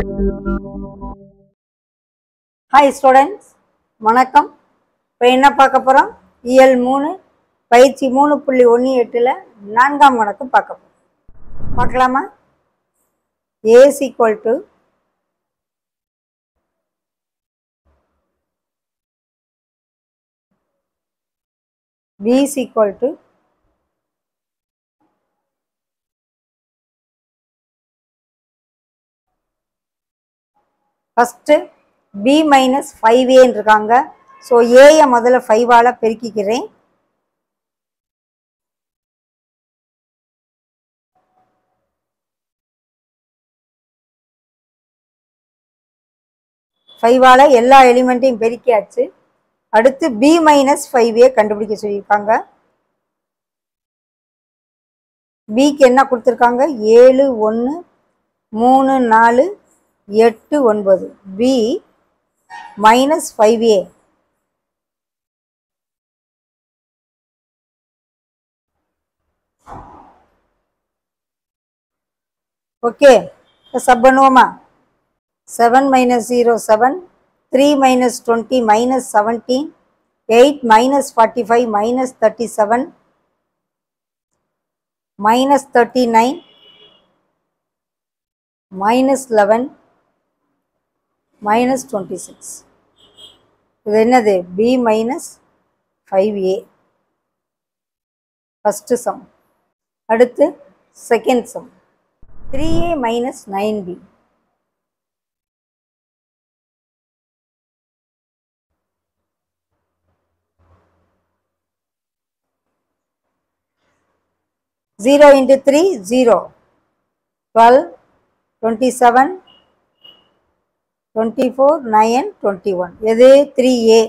hi students வணக்கம் இப்போ என்ன பார்க்க போகிறோம் இயல் மூணு பயிற்சி மூணு புள்ளி ஒன்று எட்டில் நான்காம் கணக்கு பார்க்க போகிறோம் பார்க்கலாமா A's equal to B is equal to first B minus five ஏன்னு இருக்காங்க ஸோ ஏயை முதல்ல ஃபைவால் பெருக்கிக்கிறேன் ஃபைவால் எல்லா எலிமெண்ட்டையும் பெருக்கியாச்சு அடுத்து பி மைனஸ் ஃபைவ் ஏ கண்டுபிடிக்க சொல்லியிருக்காங்க பிக்கு என்ன கொடுத்துருக்காங்க ஏழு ஒன்று மூணு நாலு எட்டு ஒன்பது B minus five A okay sub பண்ணுவோமா seven minus zero seven three minus twenty minus seventeen eight minus forty five minus thirty seven minus thirty nine minus eleven minus twenty six இது என்னது B minus five A first sum அடுத்து second sum three A minus nine B zero into three zero twelve twenty seven twenty four nine twenty one எது three A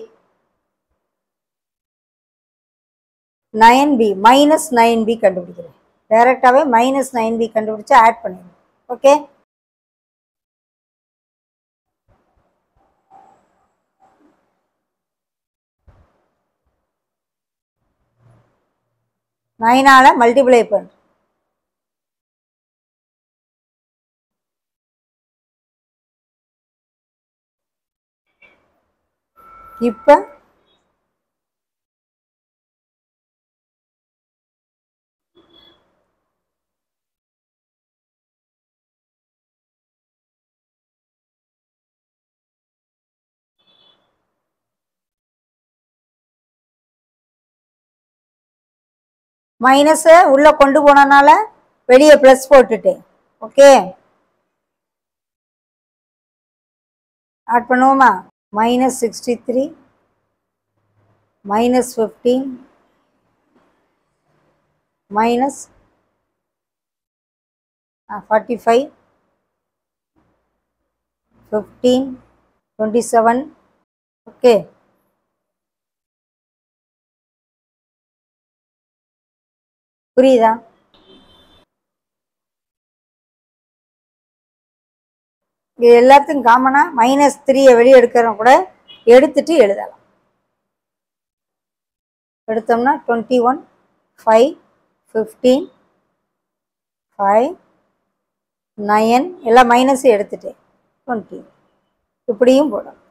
nine B minus nine B கண்டுபிடிக்கிறேன் டைரெக்டாகவே minus nine B கண்டுபிடிச்சு add பண்ணிடுங்க okay நைனால் multiply பண்ணு இப்போ மைனஸை உள்ளே கொண்டு போனனால வெளியே ப்ளஸ் போட்டுட்டேன் ஓகே ஆட் பண்ணுவோமா minus sixty three minus fifteen minus forty five fifteen twenty seven okay புரியுதா இது எல்லாத்துக்கும் காமனாக மைனஸ் த்ரீயை வெளியே எடுக்கிறோம் கூட எடுத்துட்டு எழுதலாம் எடுத்தோம்னா twenty one five fifteen five nine எல்லாம் மைனஸ் எடுத்துட்டேன் டுவெண்ட்டி இப்படியும் போடலாம்